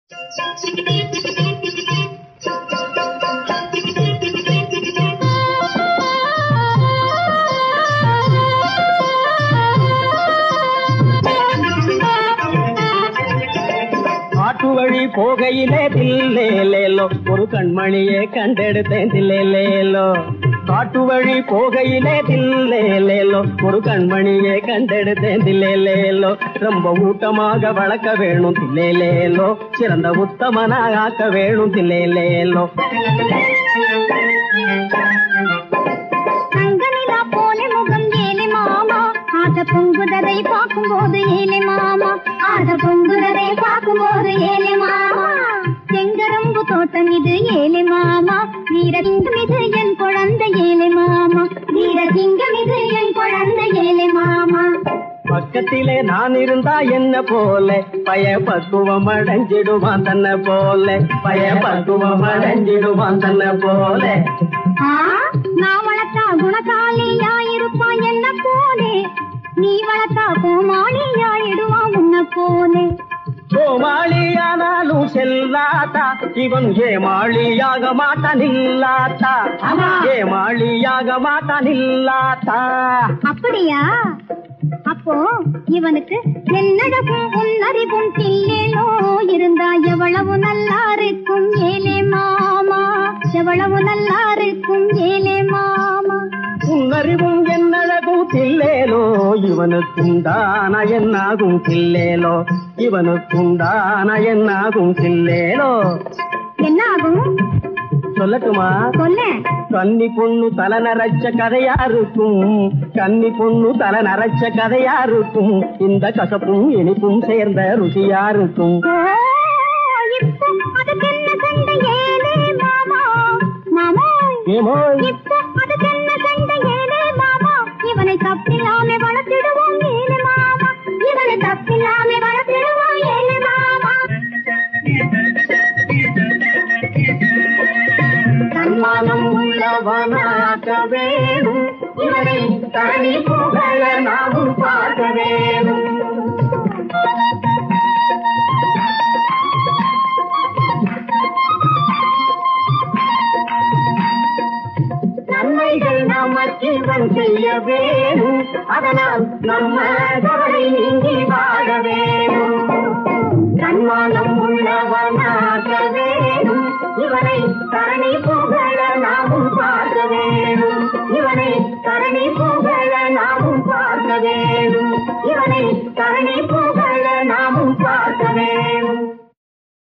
காட்டு வழி போகையிலே தில்லேலேலோ ஒரு கண்மணியே கண்டெடுத்தேன் தில்லேலேலோ காட்டு வழி போகையிலே தில்லேலேலோ ஒரு கண்மணியே கண்டெடுத்தேன் தில்லேலேலோ ரொம்ப ஊட்டமாக வளர்க்க வேணும் தில்லேலேலோ சிறந்த உத்தமனாக ஆக்க வேணும் தில்லேலேலோ தங்கநிலா போல முகம் ஏலே மாமா ஆத பொங்குதரை பார்க்கும்போது ஏலே மாமா ஆத பொங்குதரை பார்க்கும்போது ஏலே மாமா செங்கரும்பு தோட்டம் இது ஏலே மாமா வீரசிங்கம் இது என் குழந்தை ஏலே மாமா வீரசிங்கம் இது என் குழந்தை ஏலே மாமா பக்கத்திலே நான் இருந்தா என்ன போல பய பக்குவம் அடைஞ்சிடுவான் தன்னை போல பய பக்குவம் அடைஞ்சிடுவான் தன்னை போல ஆ, நான் வளர்த்தா குணசாலியா இருப்பான் என்ன போலே நீ வளர்த்தா கோமாளியாயிடுவான் உன்ன போலே கோமாளியானாலும் செல்லாத்தா இவன் ஏமாளியாக மாட்டான் இல்லாத்தா ஏமாளியாக மாட்டான் இல்லாத்தா அப்படியா அப்போ இவனுக்கு என்னடகும் உன்னறிவும் தில்லேலோ இருந்தா எவ்வளவு நல்லா இருக்கும் ஏலே மாமா எவ்வளவு நல்லா இருக்கும் ஏலே மாமா உன்னறிவும் என்னழகும் தில்லேலோ இவனுக்குண்டான என்னாகும் தில்லேலோ இவனுக்குண்டான என்னாகும் தில்லேலோ என்ன ஆகும் சொல்லட்டுமா சொல்ல கன்னி பொண்ணு தலை நரைச்ச கதையா இருக்கும் கன்னி பொண்ணு தலை நரைச்ச கதையா இருக்கும் இந்த கசப்பும் இனிப்பும் சேர்ந்த ருசியா இருக்கும் ஓ, இப்போ அதுக்கு என்ன சண்டை ஏலே மாமா மாமா ஏமோ இப்போ அதுக்கு என்ன சண்டை ஏலே மாமா இவனை தப்பில்லாம வளர்த்திடுவோம் ஏலே மாமா இவனை தப்பில்லாம வளர்த்திடுவோம் ஏலே மாமா தன்மானம் உள்ளவனாக்க வேணும் இவனை தனி புகழ நாமும் பார்க்க வேணும் நன்மைகள் நமக்கு இவன் செய்ய வேணும் அதனால் நம்ம கவலை நீங்கி வாழ வேணும் தன்மானம் உள்ளவனாக வேணும் இவனை தரணி புகழ நாமும் பார்க்க வேணும்